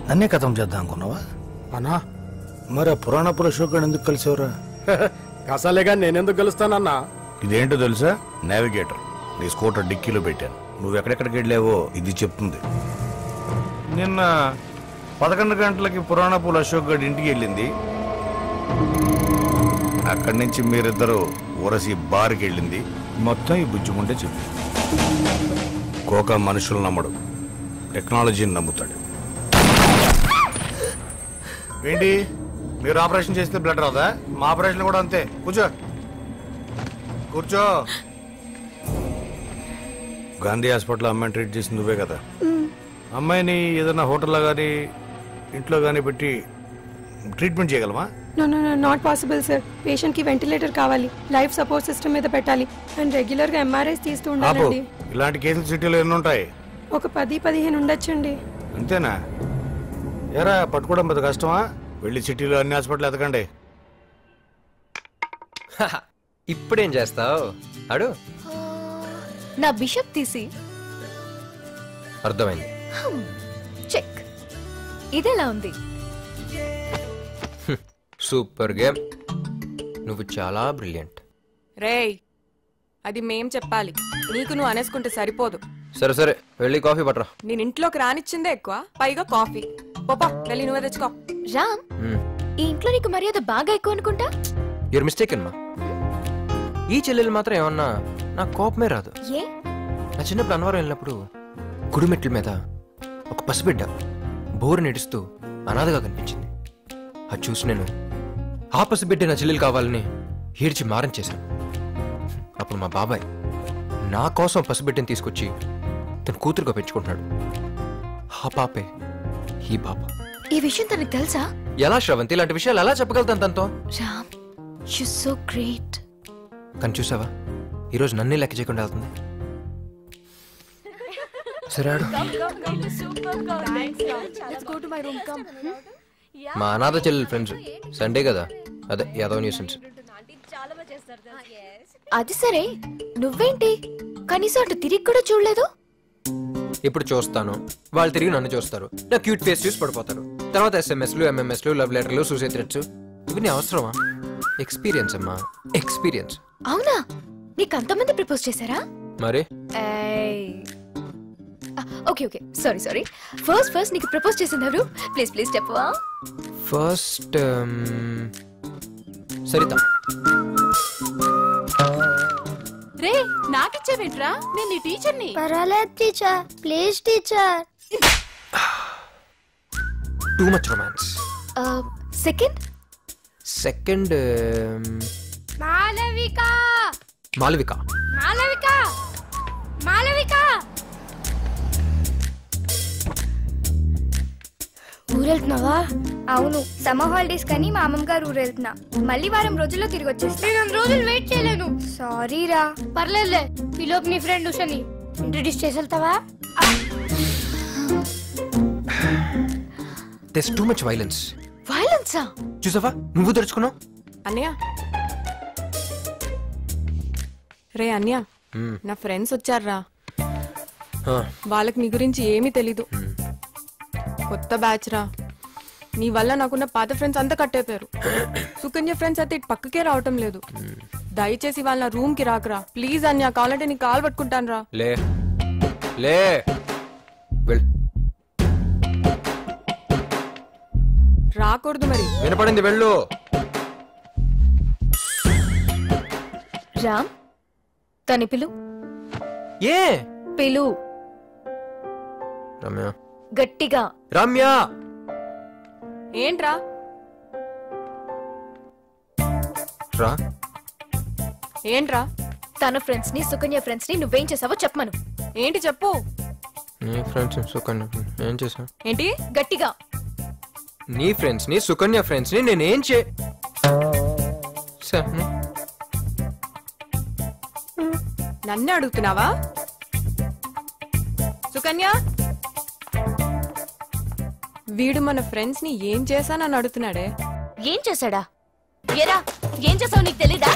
నన్నే కథం చేద్దాం అనుకున్నావా అన్నా మరి ఆ పురాణ పురుషోకుడు ఎందుకు కలిసేవరా కసాలేగా నేనెందుకు గెలుస్తానన్నా ఇదేంటో తెలుసా నావిగేటర్ నీ స్కూటర్ డిక్కీలో పెట్టాను నువ్వు ఎక్కడెక్కడికి వెళ్ళావో ఇది చెప్తుంది నిన్న పదకొండు గంటలకి పురాణపుల అశోక్ గడి ఇంటికి వెళ్ళింది అక్కడి నుంచి మీరిద్దరు ఊరసి బార్కి వెళ్ళింది మొత్తం ఈ బుజ్జుకుంటే చెప్పు కోక మనుషులు నమ్మడు టెక్నాలజీని నమ్ముతాడు ఏంటి మీరు ఆపరేషన్ చేస్తే బ్లడ్ రాదా మా ఆపరేషన్ కూడా అంతే కూర్చో కూర్చో గాంధీ హాస్పిటల్ అమ్మాయిని ట్రీట్ చేసింది నువ్వే కదా అమ్మాయిని ఏదైనా హోటల్లో కానీ ఇంట్లో కానీ పెట్టి ట్రీట్మెంట్ చేయగలమా no no no not possible sir patient కి వెంటిలేటర్ కావాలి లైఫ్ సపోర్ట్ సిస్టమ్ మీద పెట్టాలి అండ్ రెగ్యులర్ గా ఎంఆర్ఐస్ తీస్తూ ఆపు ఉండాలండి ఇలాంటి కేసులు సిటీలో ఎన్ని ఉంటాయి ఒక పది పదిహేను ఉండొచ్చండి అంతేనా ఎరా పట్టుకోవడం పెద్ద కష్టమా వెళ్ళి సిటీలో అన్ని హాస్పిటల్ ఎతకండి ఇప్పుడేం చేస్తావు అడు నా బిషప్ తీసి అర్థమైంది చెక్ ఇదెలా ఉంది సూపర్ గేమ్ నువ్వు చాలా బ్రిలియంట్ రేయ్ అది మేం చెప్పాలి నీకు నువ్వు అనేసుకుంటే సరిపోదు సరే సరే వెళ్ళి కాఫీ పట్టరా నేను ఇంట్లోకి రానిచ్చిందే ఎక్కువ పైగా కాఫీ పోపా వెళ్ళి నువ్వే తెచ్చుకో రామ్ ఈ ఇంట్లో నీకు మర్యాద బాగా ఎక్కువ అనుకుంటా యూర్ మిస్టేక్ అమ్మా ఈ చెల్లెలు మాత్రం ఏమన్నా నా కోపమే రాదు ఏ నా చిన్నప్పుడు అన్నవరం వెళ్ళినప్పుడు గుడిమెట్ల మీద ఒక పసిబిడ్డ బోరు నెడుస్తూ అనాథగా కనిపించింది అది చూసి నేను ఆ పసిబిడ్డ నా చెల్లెలు కావాలని ఏడ్చి మారం చేశాను అప్పుడు మా బాబాయ్ నా కోసం పసిబిడ్డని తీసుకొచ్చి తన కూతురుగా పెంచుకుంటున్నాడు ఆ పాపే ఈ పాప ఈ విషయం తనకు తెలుసా ఎలా శ్రవంతి ఇలాంటి విషయాలు ఎలా చెప్పగలుగుతాను తనతో రామ్ యు సో గ్రేట్ కానీ చూసావా ఈరోజు నన్నే లెక్క చేయకుండా వెళ్తుంది సరే ఆడు మా అనాథ చెల్లెలు ఫ్రెండ్స్ సండే కదా అదే యాదవ్ న్యూసెన్స్ అది సరే నువ్వేంటి కనీసం అటు తిరిగి కూడా చూడలేదు ఇప్పుడు చూస్తాను వాళ్ళు తిరిగి నన్ను చూస్తారు నా క్యూట్ ఫేస్ చూసి పడిపోతారు తర్వాత ఎస్ఎంఎస్లు ఎంఎంఎస్లు లవ్ లెటర్లు సూసైడ్ థ్రెట్స్ ఇవన్నీ అవసరమా ఎక్స్పీరియన్స్ అమ్మా ఎక్స్పీరియన్స్ అవునా నీకు అంతమంది ప్రపోజ్ చేశారా మరి okay okay sorry sorry first first నీకు ప్రపోజ్ చేసింది ఎవరు ప్లీజ్ ప్లీజ్ చెప్పవా ఫస్ట్ సరిత రే నాకిచ్చావేంట్రా నేను నీ టీచర్ని పర్వాలేదు teacher please teacher too much romance second second Malavika Malavika Malavika Malavika ఊరెళ్తున్నావా అవును సమ్మర్ హాలిడేస్ కని మా అమ్మమ్మ గారు ఊరెళ్తున్నా మళ్ళీ వారం రోజుల్లో తిరిగి వచ్చేస్తా నేను రోజులు వెయిట్ చేయలేను సారీ రా పర్లేదులే ఈలోపు నీ ఫ్రెండ్ ఉషని ఇంట్రడ్యూస్ చేసి వెళ్తావా దెస్ టూ మచ్ వైలెన్స్ వైలెన్సా చూసావా నువ్వు తెరుచుకున్నావు అన్నయ్య రే అన్య నా ఫ్రెండ్స్ వచ్చారా వాళ్ళకి నీ గురించి ఏమీ తెలీదు కొత్త బ్యాచ్ రా నీ వల్ల నాకున్న పాత ఫ్రెండ్స్ అంతా కట్టేపారు సుకన్య ఫ్రెండ్స్ అయితే ఇటు పక్కకే రావటం లేదు దయచేసి వాళ్ళ రూమ్ కి రాకరా ప్లీజ్ అన్య కావాలంటే నీ కాల్ పట్టుకుంటాను రా లే లే వెళ్ళు రాకూడదు మరి వినపడింది వెళ్ళు రామ్ తని పిలు ఏ పిలు రమ్య గట్టిగా రమ్య ఏంట్రా రా ఏంట్రా తన ఫ్రెండ్స్ ని సుకన్య ఫ్రెండ్స్ ని నువ్వేం చేసావో చెప్పమను ఏంటి చెప్పు నీ ఫ్రెండ్స్ సుకన్య ఏం చేసా ఏంటి గట్టిగా నీ ఫ్రెండ్స్ ని సుకన్య ఫ్రెండ్స్ ని నేనేం చే స- నన్ను అడుగుతున్నావా సుకన్య వీడు మన ఫ్రెండ్స్ ని ఏం చేశానని అడుగుతున్నాడే ఏం చేశాడా ఏరా ఏం చేసావు నీకు తెలీదా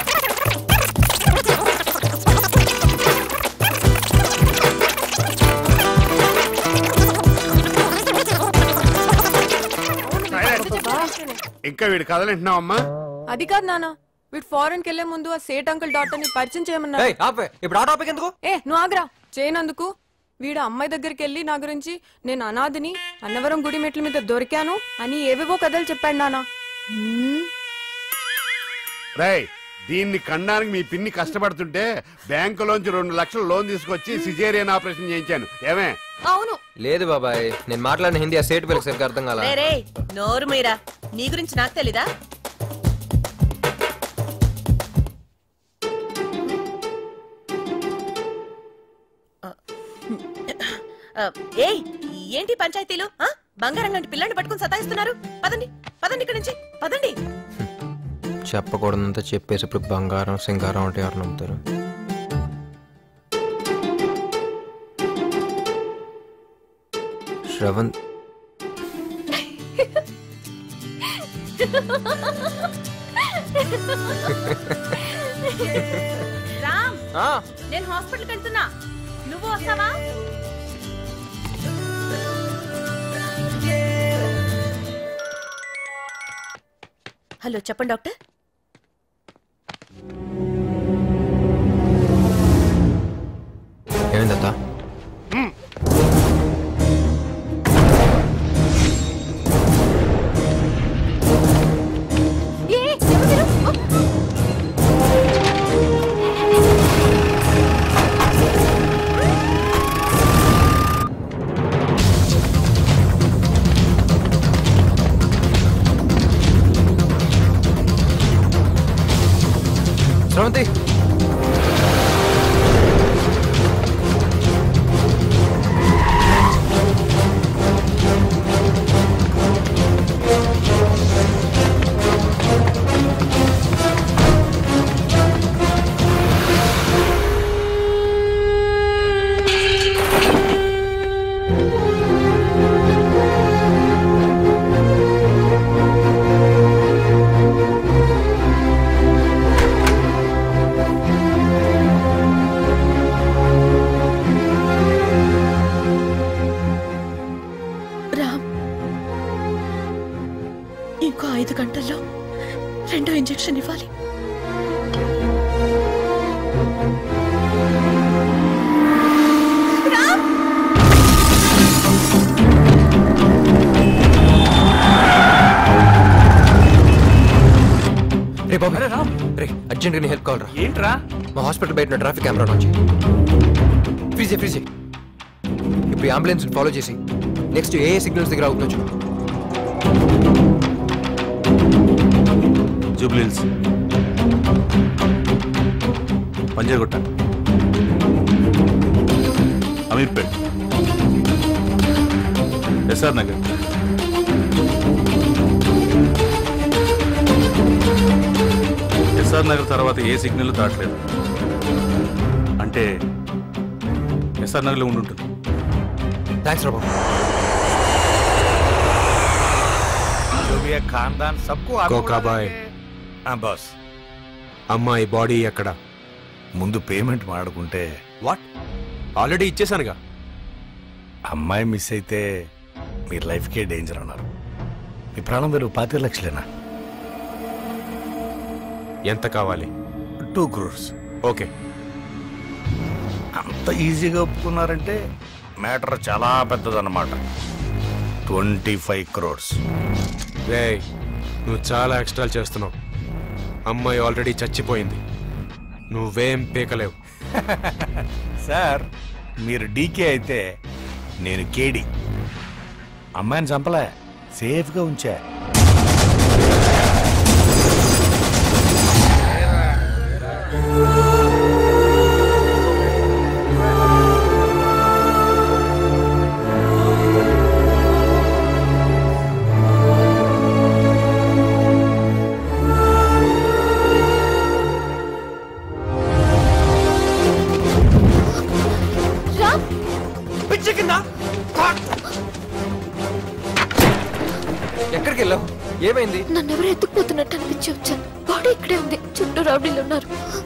ఇంకా వీడు కదలంటున్నావమ్మా అది కాదు నాన్న వీడు ఫారెన్ కి వెళ్లే ముందు ఆ సేట్ అంకుల్ డాక్టర్ ని పరిచయం చేయమన్నారు ఏయ్, ఆపే ఇప్పుడు ఆ టాపిక్ ఎందుకు ఏ నువ్వు ఆగ్రా చేయనందుకు వీడు అమ్మాయి దగ్గరికి వెళ్ళి నా గురించి నేను అనాథిని అన్నవరం గుడి మెట్ల మీద దొరికాను అని ఏవేవో కథలు చెప్పాడు నాన్న రేయ్ దీన్ని కనడానికి మీ పిన్ని కష్టపడుతుంటే బ్యాంకులోంచి రెండు లక్షలు లోన్ తీసుకొచ్చి సిజేరియన్ ఆపరేషన్ చేయించాను ఏమే అవును లేదు బాబాయ్ నేను మాట్లాడిన హిందీ ఆ సేట్ వీళ్ళకి సరిగ్గా అర్థం కాల రే రే నోరు మీరా నీ గురించి నాకు తెలీదా ఆ, ఏయ్ ఏంటి పంచాయతీలు ఆ? బంగారం గంటి పిల్లని పట్టుకుని సతాయిస్తున్నారు పదండి పదండి ఇక్కడి నుంచి పదండి చెప్పకూడదంతా చెప్పేసి ఇప్పుడు బంగారం సింగారం అంటే ఎవరు నమ్ముతారు శ్రవణ్ రామ్ ఆ, నేను హాస్పిటల్కి వెళ్తున్నా నువ్వు వస్తావా హలో చెప్పండి డాక్టర్ ఏమైందత్తా ఏ ఎవరు మీరు? ఓ, శ్రవంతి రామ్ ఇంకో ఐదు గంటల్లో రెండో ఇంజెక్షన్ ఇవ్వాలి రే బాబు రే అర్జెంట్గా నీ హెల్ప్ కావాలరా ఏంట్రా మా హాస్పిటల్ బయట ట్రాఫిక్ కెమెరా నుంచి ఫ్రీజే ఫ్రీజే ఇప్పుడు ఈ అంబులెన్స్ ఫాలో చేసి నెక్స్ట్ ఏ ఏ సిగ్నల్స్ దగ్గర అవుతుందో చూడు జూబ్లీల్స్ పంజాగుట్ట అమీర్పేట్ ఎస్ఆర్ నగర్ ఎస్ఆర్ నగర్ తర్వాత ఏ సిగ్నల్ దాటలేదు అంటే ఎస్ఆర్ నగర్లో ఉండి ఉంటుంది థ్యాంక్స్ రా బాబు ఖాన్దాన్ సబ్కు కోకాబాయ్. బాస్ అమ్మాయి బాడీ ఎక్కడ ముందు పేమెంట్ మాడుకుంటే వాట్ ఆల్రెడీ ఇచ్చేసానుగా అమ్మాయి మిస్ అయితే మీ లైఫ్కే డేంజర్ అన్నారు మీ ప్రాణం మీరు పాతి లక్షలేనా ఎంత కావాలి టూ క్రోర్స్ ఓకే అంత ఈజీగా ఒప్పుకున్నారంటే మ్యాటర్ చాలా పెద్దదన్నమాట ట్వంటీ ఫైవ్ క్రోర్స్ రే నువ్వు చాలా ఎక్స్ట్రా చేస్తున్నావు అమ్మాయి ఆల్రెడీ చచ్చిపోయింది నువ్వేం పీకలేవు సార్ మీరు డీకే అయితే నేను కేడి అమ్మాయిని చంపలే సేఫ్గా ఉంచా రామ్ ఎక్కడికి వెళ్ళావు ఏమైంది నన్ను ఎవరు ఎత్తుకుపోతున్నట్టు అనిపించి వచ్చాను బాడీ ఇక్కడే ఉంది చుట్టూ రౌడీలు ఉన్నారు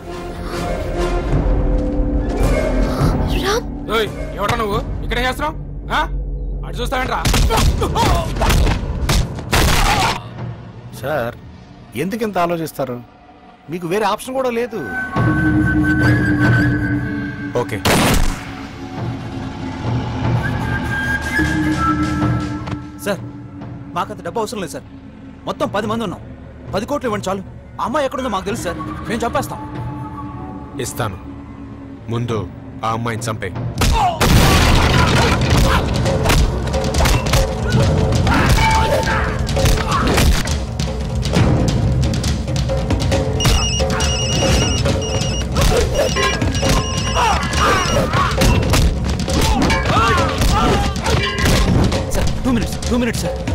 రామ్ ఎవడా నువ్వు ఇక్కడ చేస్తున్నావు అటు చూస్తావేంట్రా సార్ ఎందుకు ఇంత ఆలోచిస్తారు మీకు వేరే ఆప్షన్ కూడా లేదు ఓకే సార్ మాకంత డబ్బు అవసరం లేదు సార్ మొత్తం పది మంది ఉన్నాం పది కోట్లు ఇవ్వండి చాలు ఆ అమ్మాయి ఎక్కడుందో మాకు తెలుసు సార్ మేము చంపేస్తాం ఇస్తాను ముందు ఆ అమ్మాయిని చంపే sir two minutes two minutes sir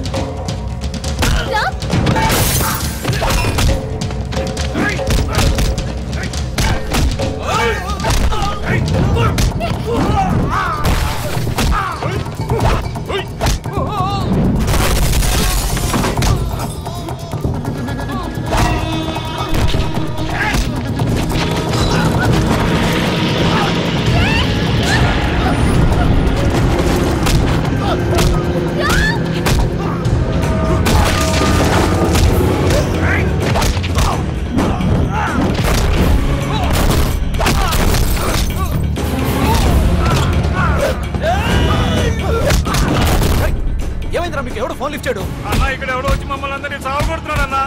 ఏమైందిరా మీకు ఎవడు ఫోన్ లిఫ్ట్ చేయడు అన్న ఇక్కడ ఎవడో వచ్చి మమ్మల్ని అందరినీ సాగొడుతున్నాడు అన్న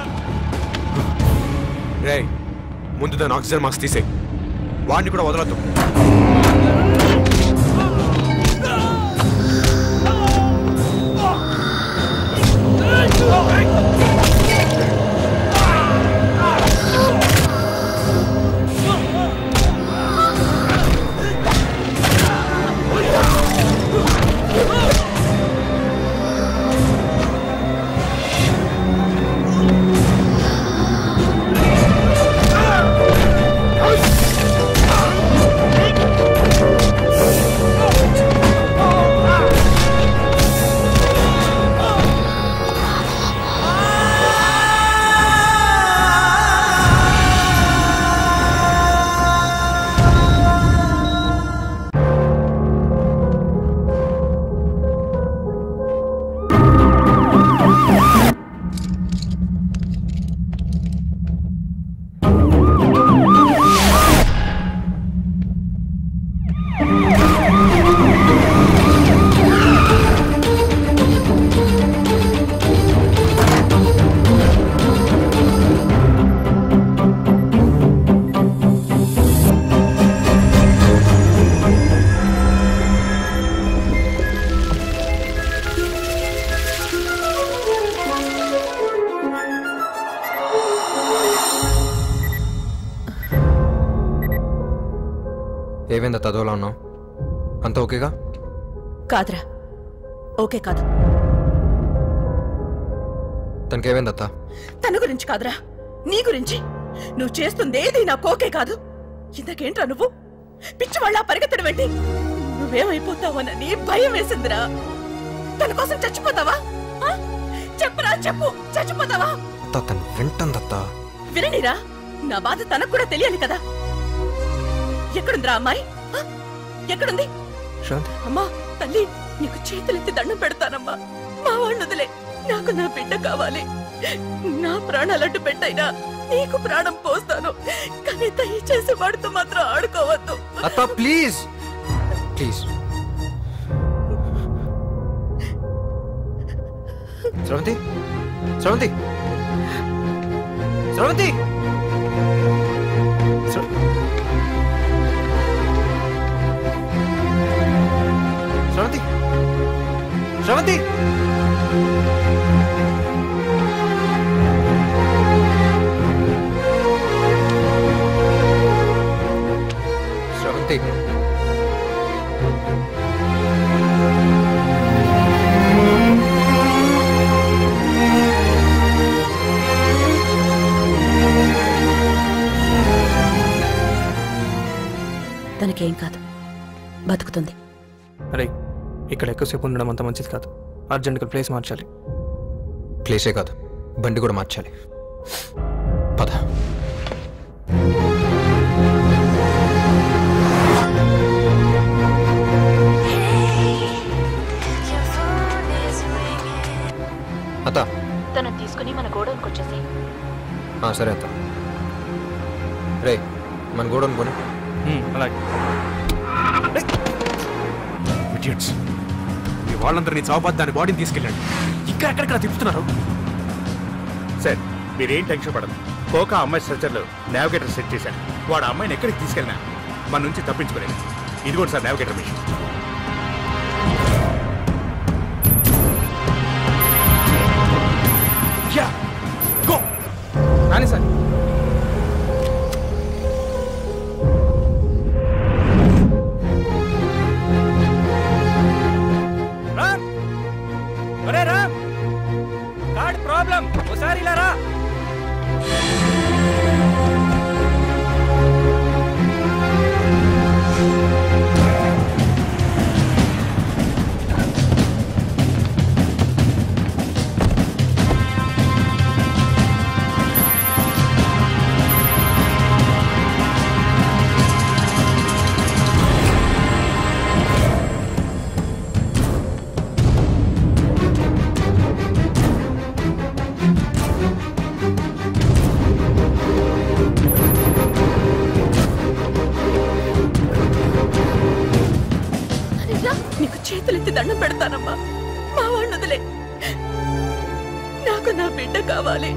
రే ముందు దాని ఆక్సిజన్ మాస్క్ తీసే వాడిని కూడా వదలొద్దు ఏమైందా తదోలా ఉన్నావు అంత ఓకేగా కాదురా ఓకే కాదు తనకి ఏమైందత్తా తన గురించి కాదురా నీ గురించి నువ్వు చేస్తుందేది నాకు ఓకే కాదు ఇంతకేంట్రా నువ్వు పిచ్చి వాళ్ళ పరిగెత్తడం ఏంటి నువ్వేమైపోతావోనని భయం వేసిందిరా తన కోసం చచ్చిపోతావా ఆ? చెప్పురా చెప్పు చచ్చిపోతావా అత్త తను వింటుందత్తా విననిరా నా బాధ తనకు కూడా తెలియాలి కదా ఎక్కడుందిరా అమ్మాయి ఆ? ఎక్కడుంది శాంతి అమ్మా తల్లి నీకు చేతులెత్తి దండం పెడతానమ్మా మా వాళ్ళు వదిలే నాకు నా బిడ్డ కావాలి నా ప్రాణాలట్టు పెట్టైనా నీకు ప్రాణం పోస్తాను కానీ దయచేసి వాడితో మాత్రం ఆడుకోవద్దు అత్త ప్లీజ్ ప్లీజ్ శ్రవంతి శ్రవంతి శ్రవంతి శ్ర- శ్రవంతి శ్రవంతి శ్రవంతి తనకేం కాదు బతుకుతుంది అరే ఇక్కడ ఎక్కువసేపు ఉండడం అంత మంచిది కాదు అర్జెంట్గా ప్లేస్ మార్చాలి ప్లేసే కాదు బండి కూడా మార్చాలి పద అత్త తనని తీసుకుని మన గోడౌన్కి వచ్చేసి ఆ, సరే అత్త రే మన గోడౌన్ పోనీ అలాగే ఇడియట్స్ మీ వాళ్ళందరినీ చావబాద్ దాని బాడీని తీసుకెళ్ళండి ఇంకా ఎక్కడెక్కడ తిప్పుతున్నారు సార్ మీరేం టెన్షన్ పడదు కోకా అమ్మాయి స్ట్రక్చర్లో నావిగేటర్ సెట్ చేశాను వాడు ఆ అమ్మాయిని ఎక్కడికి తీసుకెళ్ళినా మన నుంచి తప్పించుకోలేదు ఇది కూడా sir navigator mission yeah go కానీ సార్ రామ్ ఒరే రామ్ కార్డ్ ప్రాబ్లం ఒకసారి ఇలా రా నీకు చేతులెత్తి దండం పెడతానమ్మా మా వాడిని వదిలే నాకు నా బిడ్డ కావాలి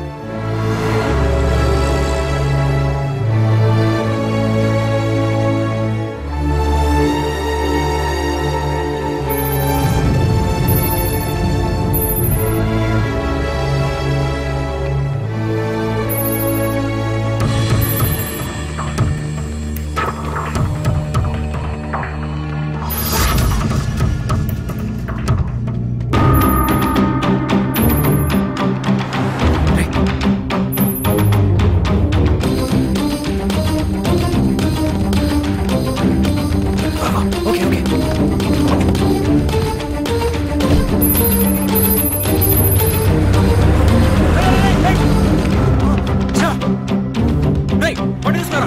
రేయ్ బండి తీసుకురా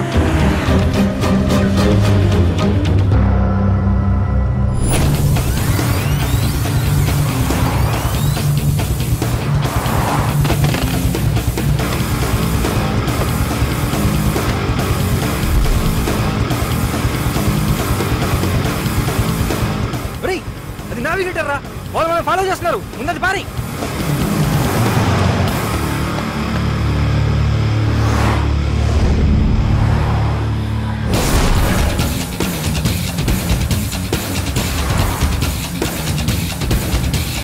రేయ్ అది నావిగేటర్ రా వాళ్ళు మనం ఫాలో చేస్తున్నారు ముందది పారి